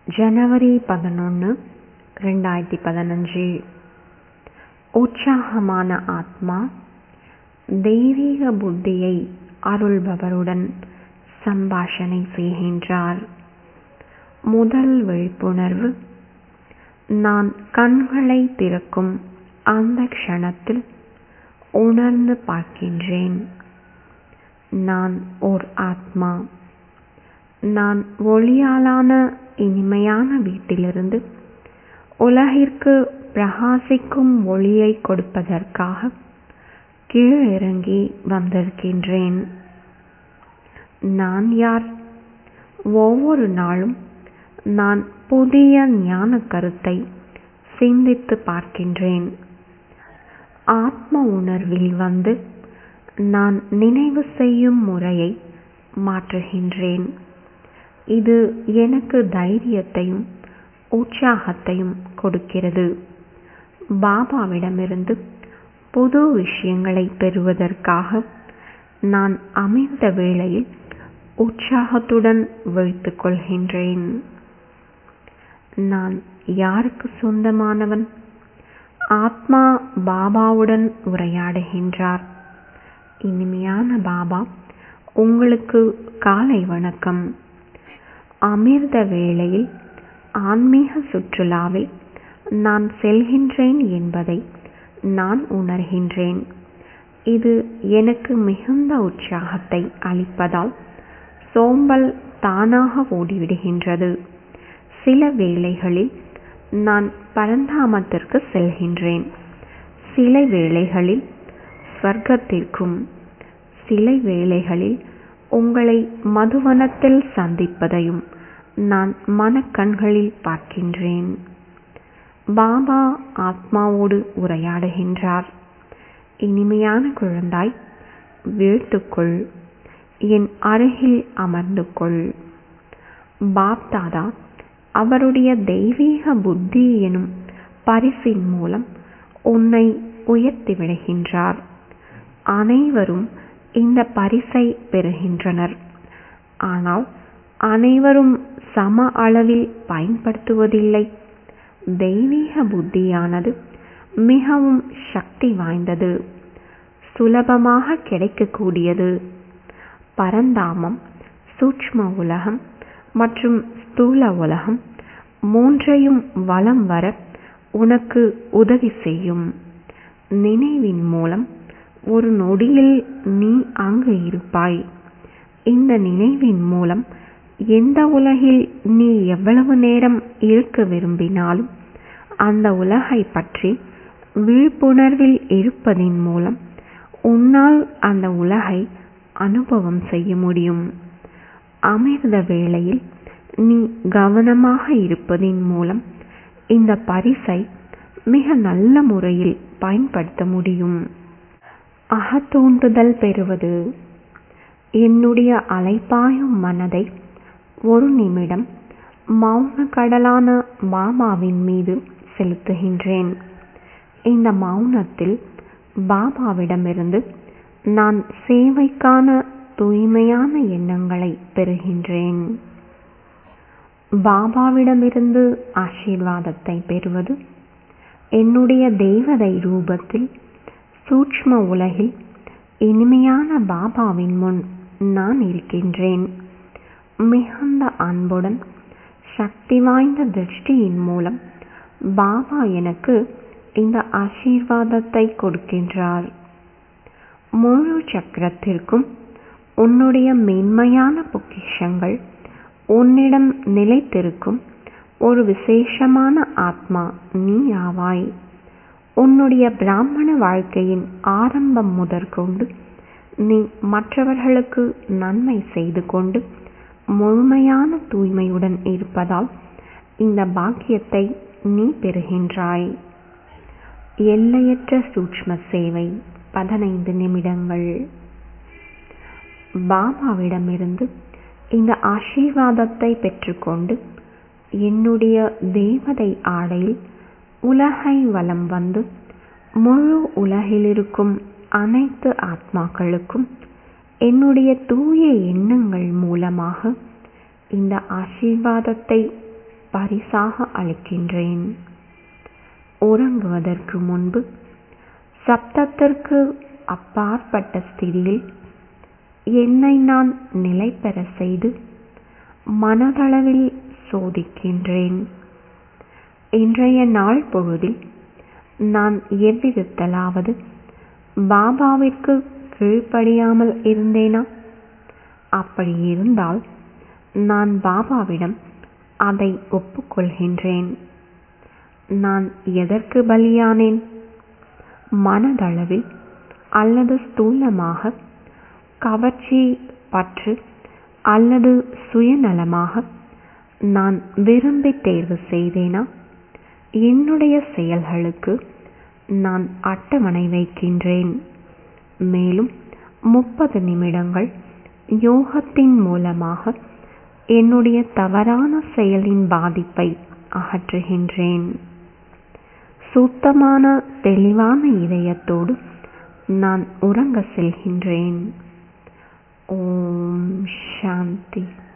ஜனவரி பதினொன்று ரெண்டாயிரத்தி பதினஞ்சு உற்சாகமான ஆத்மா தெய்வீக புத்தியை அருள்பவருடன் சம்பாஷணை செய்கின்றார் முதல் விழிப்புணர்வு நான் கண்களை திறக்கும் அந்த க்ஷணத்தில் உணர்ந்து பார்க்கின்றேன் நான் ஓர் ஆத்மா நான் ஒளியாலான இனிமையான வீட்டிலிருந்து உலகிற்கு பிரகாசிக்கும் ஒளியை கொடுப்பதற்காக கீழிறங்கி வந்திருக்கின்றேன் நான் யார் ஒவ்வொரு நாளும் நான் புதிய ஞான கருத்தை சிந்தித்து பார்க்கின்றேன் ஆத்ம உணர்வில் வந்து நான் நினைவு செய்யும் முறையை மாற்றுகின்றேன் இது எனக்கு தைரியத்தையும் உற்சாகத்தையும் கொடுக்கிறது பாபாவிடமிருந்து புது விஷயங்களை பெறுவதற்காக நான் அமிர்த வேளையில் உற்சாகத்துடன் வைத்துக் கொள்கின்றேன் நான் யாருக்கு சொந்தமானவன் ஆத்மா பாபாவுடன் உரையாடுகின்றார் இனிமையான பாபா உங்களுக்கு காலை வணக்கம் அமிர்த வேளையில் ஆன்மீக சுற்றுலாவில் நான் செல்கின்றேன் என்பதை நான் உணர்கின்றேன் இது எனக்கு மிகுந்த உற்சாகத்தை அளிப்பதால் சோம்பல் தானாக ஓடிவிடுகின்றது சில வேளைகளில் நான் பரந்தாமத்திற்கு செல்கின்றேன் சில வேளைகளில் ஸ்வர்க்கத்திற்கும் சில வேளைகளில் உங்களை மதுவனத்தில் சந்திப்பதையும் நான் மனக்கண்களில் பார்க்கின்றேன் பாபா ஆத்மாவோடு உரையாடுகின்றார் இனிமையான குழந்தாய் வீழ்த்துக்கொள் என் அருகில் அமர்ந்து கொள் பாப்தாதா அவருடைய தெய்வீக புத்தி எனும் பரிசின் மூலம் உன்னை உயர்த்தி விடுகின்றார் அனைவரும் இந்த பரிசை பெறுகின்றனர் ஆனால் அனைவரும் சம அளவில் பயன்படுத்துவதில்லை தெய்வீக புத்தியானது மிகவும் சக்தி வாய்ந்தது சுலபமாக கிடைக்கக்கூடியது பரந்தாமம் சூட்ச்ம உலகம் மற்றும் ஸ்தூல உலகம் மூன்றையும் வலம் வர உனக்கு உதவி செய்யும் நினைவின் மூலம் ஒரு நொடியில் நீ அங்கு இருப்பாய் இந்த நினைவின் மூலம் எந்த உலகில் நீ எவ்வளவு நேரம் இருக்க விரும்பினாலும் அந்த உலகை பற்றி விழிப்புணர்வில் இருப்பதின் மூலம் உன்னால் அந்த உலகை அனுபவம் செய்ய முடியும் அமிர்த வேளையில் நீ கவனமாக இருப்பதின் மூலம் இந்த பரிசை மிக நல்ல முறையில் பயன்படுத்த முடியும் அகத்தோன்றுதல் பெறுவது என்னுடைய அலைப்பாயும் மனதை ஒரு நிமிடம் மௌன கடலான பாபாவின் மீது செலுத்துகின்றேன் இந்த மௌனத்தில் பாபாவிடமிருந்து நான் சேவைக்கான தூய்மையான எண்ணங்களை பெறுகின்றேன் பாபாவிடமிருந்து ஆசீர்வாதத்தை பெறுவது என்னுடைய தெய்வதை ரூபத்தில் சூட்ச்ம உலகில் இனிமையான பாபாவின் முன் நான் இருக்கின்றேன் மிகுந்த அன்புடன் சக்தி வாய்ந்த திருஷ்டியின் மூலம் பாபா எனக்கு இந்த ஆசீர்வாதத்தை கொடுக்கின்றார் முழு சக்கரத்திற்கும் உன்னுடைய மென்மையான பொக்கிஷங்கள் உன்னிடம் நிலைத்திருக்கும் ஒரு விசேஷமான ஆத்மா நீ ஆவாய் உன்னுடைய பிராமண வாழ்க்கையின் ஆரம்பம் முதற்கொண்டு நீ மற்றவர்களுக்கு நன்மை செய்து கொண்டு முழுமையான தூய்மையுடன் இருப்பதால் இந்த பாக்கியத்தை நீ பெறுகின்றாய் எல்லையற்ற சூட்ச்ம சேவை பதினைந்து நிமிடங்கள் பாபாவிடமிருந்து இந்த ஆசீர்வாதத்தை பெற்றுக்கொண்டு என்னுடைய தேவதை ஆடையில் உலகை வலம் வந்து முழு உலகிலிருக்கும் அனைத்து ஆத்மாக்களுக்கும் என்னுடைய தூய எண்ணங்கள் மூலமாக இந்த ஆசீர்வாதத்தை பரிசாக அளிக்கின்றேன் உறங்குவதற்கு முன்பு சப்தத்திற்கு அப்பாற்பட்ட ஸ்திதியில் என்னை நான் நிலை பெற செய்து மனதளவில் சோதிக்கின்றேன் இன்றைய நாள் பொழுதில் நான் எவ்விதத்தலாவது பாபாவிற்கு கீழ்ப்படியாமல் இருந்தேனா அப்படி இருந்தால் நான் பாபாவிடம் அதை ஒப்புக்கொள்கின்றேன் நான் எதற்கு பலியானேன் மனதளவில் அல்லது ஸ்தூலமாக கவர்ச்சி பற்று அல்லது சுயநலமாக நான் விரும்பி தேர்வு செய்தேனா என்னுடைய செயல்களுக்கு நான் அட்டவணை வைக்கின்றேன் மேலும் முப்பது நிமிடங்கள் யோகத்தின் மூலமாக என்னுடைய தவறான செயலின் பாதிப்பை அகற்றுகின்றேன் சுத்தமான தெளிவான இதயத்தோடு நான் உறங்க செல்கின்றேன் ஓம் சாந்தி